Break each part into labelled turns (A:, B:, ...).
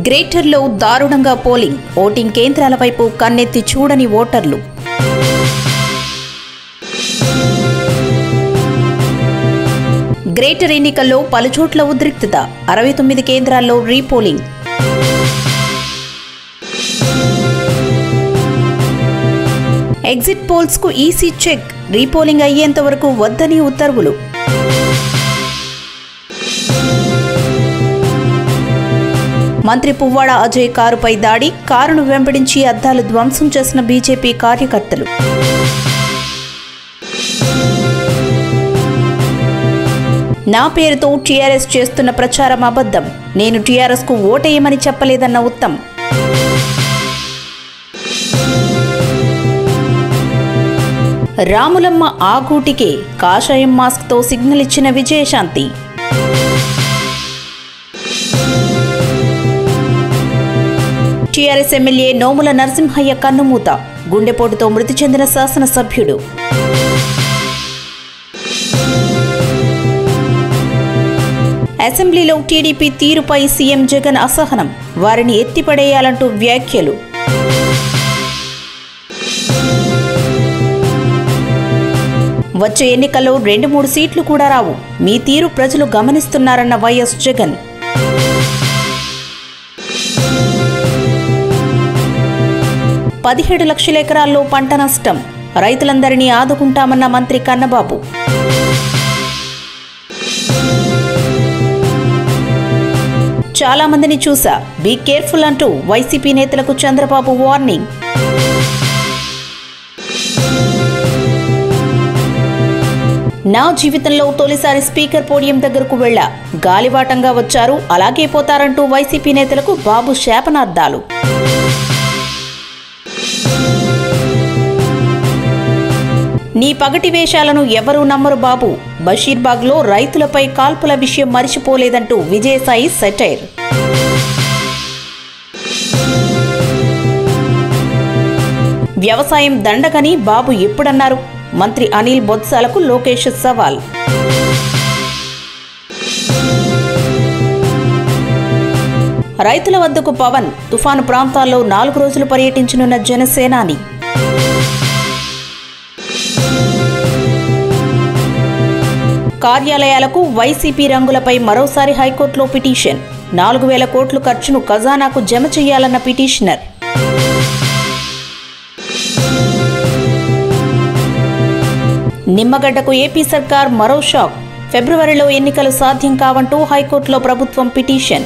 A: గ్రేటర్లో దారుణంగా polling voting కేంద్రాల వైపు కన్నెత్తి చూడని ఓటర్లు గ్రేటర్ ఎన్నికల్లో పలుచోట్ల ఉద్రిక్తత అరవై తొమ్మిది కేంద్రాల్లో రీపోలింగ్ ఎగ్జిట్ పోల్స్ కు ఈసీ చెక్ రీపోలింగ్ అయ్యేంత వరకు వద్దని ఉత్తర్వులు మంత్రి పువ్వాడ అజయ్ కారుపై దాడి కారును వెంబడించి అద్దాలు ధ్వంసం చేసిన బీజేపీ కార్యకర్తలు నా పేరుతో టీఆర్ఎస్ చేస్తున్న ప్రచారం అబద్ధం నేను టీఆర్ఎస్ కు ఓటేయమని చెప్పలేదన్న ఉత్తమ్ రాములమ్మ ఆగూటికే కాషాయం మాస్క్తో సిగ్నల్ ఇచ్చిన విజయశాంతి టీఆర్ఎస్ ఎమ్మెల్యే నోముల నరసింహయ్య కన్నుమూత గుండెపోటుతో మృతి చెందిన శాసనసభ్యుడు అసెంబ్లీలో టీడీపీ తీరుపై సీఎం జగన్ అసహనం వారిని ఎత్తిపడేయాలంటూ వ్యాఖ్యలు వచ్చే ఎన్నికల్లో రెండు మూడు సీట్లు కూడా రావు మీ తీరు ప్రజలు గమనిస్తున్నారన్న వైఎస్ జగన్ పదిహేడు లక్షల ఎకరాల్లో పంట నష్టం రైతులందరినీ ఆదుకుంటామన్న మంత్రి కన్నబాబు చాలా మందిని చూసా బీ కేర్ఫుల్ అంటూ వైసీపీ నేతలకు చంద్రబాబు వార్నింగ్ నా జీవితంలో తొలిసారి స్పీకర్ పోడియం దగ్గరకు వెళ్ళా గాలివాటంగా వచ్చారు అలాగే పోతారంటూ వైసీపీ నేతలకు బాబు శాపనార్థాలు నీ పగటి వేషాలను ఎవరూ నమ్మరు బాబు బషీర్బాగ్లో రైతులపై కాల్పుల విషయం మరిచిపోలేదంటూ విజయసాయి సెటైర్ వ్యవసాయం దండగని బాబు ఎప్పుడన్నారు మంత్రి అనిల్ బొత్సాలకు లోకేష్ సవాల్ రైతుల వద్దకు పవన్ తుఫాను ప్రాంతాల్లో నాలుగు రోజులు పర్యటించనున్న జనసేనాని కార్యాలయాలకు వైసీపీ రంగులపై మరోసారి హైకోర్టులో పిటిషన్ నాలుగు వేల కోట్లు ఖర్చును ఖజానాకు జమ చేయాలన్న పిటిషనర్ నిమ్మగడ్డకు ఏపీ సర్కార్ మరో షాక్ ఫిబ్రవరిలో ఎన్నికలు సాధ్యం కావంటూ హైకోర్టులో ప్రభుత్వం పిటిషన్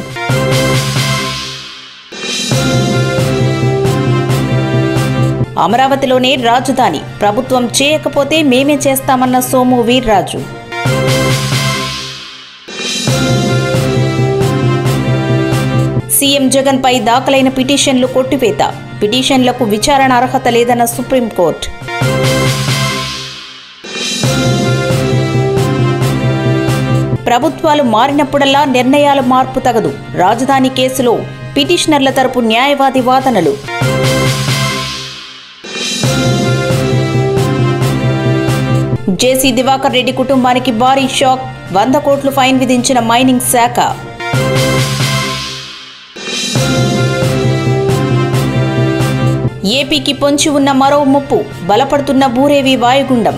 A: అమరావతిలోనే రాజధాని ప్రభుత్వం చేయకపోతే మేమే చేస్తామన్న సోము వీర్రాజు సీఎం జగన్ పై దాఖలైన పిటిషన్లు కొట్టివేత పిటిషన్లకు విచారణ అర్హత లేదన్న సుప్రీంకోర్టు ప్రభుత్వాలు మారినప్పుడల్లా నిర్ణయాల మార్పు తగదు రాజధాని కేసులో పిటిషనర్ల తరపు న్యాయవాది వాదనలు జేసీ దివాకర్ రెడ్డి కుటుంబానికి భారీ షాక్ వంద కోట్లు ఫైన్ విధించిన మైనింగ్ శాఖ ఏపీకి పొంచి ఉన్న మరో ముప్పు బలపడుతున్న బూరేవి వాయుగుండం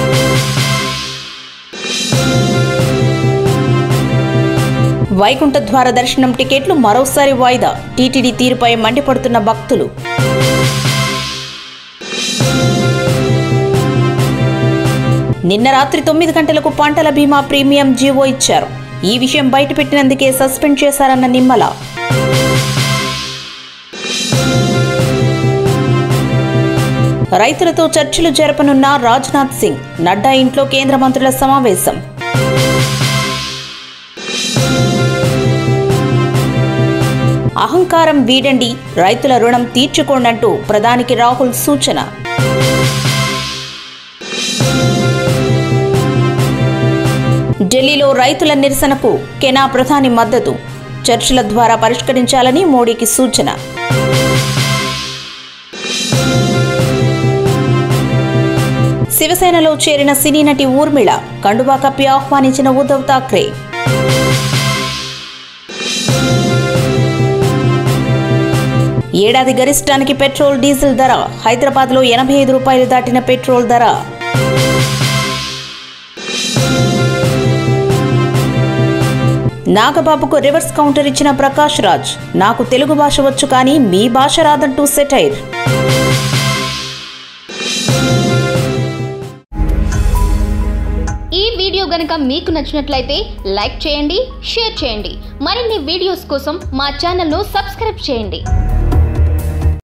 A: వైకుంఠ ద్వార దర్శనం టికెట్లు మరోసారి వాయిదా టీటీడీ తీరుపై మండిపడుతున్న భక్తులు నిన్న రాత్రి తొమ్మిది గంటలకు పంటల బీమా ప్రీమియం జీవో ఇచ్చారు ఈ విషయం బయటపెట్టినందుకే సస్పెండ్ చేశారన్న నిమ్మల రైతులతో చర్చలు జరపనున్న రాజ్నాథ్ సింగ్ నడ్డా ఇంట్లో కేంద్ర మంత్రుల సమావేశం అహంకారం వీడండి రైతుల రుణం తీర్చుకోండంటూ ప్రధానికి రాహుల్ సూచన ఢిల్లీలో రైతుల నిరసనకు కెనా ప్రధాని మద్దతు చర్చల ద్వారా పరిష్కరించాలని మోడీకి సూచన శివసేనలో చేరిన సినీ నటి ఊర్మిళ కండువా కప్పి ఆహ్వానించిన ఉద్ధవ్ ఠాక్రే ఏడాది గరిష్టానికి పెట్రోల్ డీజిల్ ధర హైదరాబాద్లో ఎనభై ఐదు రూపాయలు దాటిన పెట్రోల్ ధర నాగబాబుకు రివర్స్ కౌంటర్ ఇచ్చిన ప్రకాష్ రాజ్ నాకు తెలుగు భాష వచ్చు కానీ మీ భాష రాదంటూ సెటైర్
B: ఈ వీడియో గనుక మీకు నచ్చినట్లయితే లైక్ చేయండి షేర్ చేయండి మరిన్ని వీడియోస్ కోసం మా ఛానల్ను సబ్స్క్రైబ్ చేయండి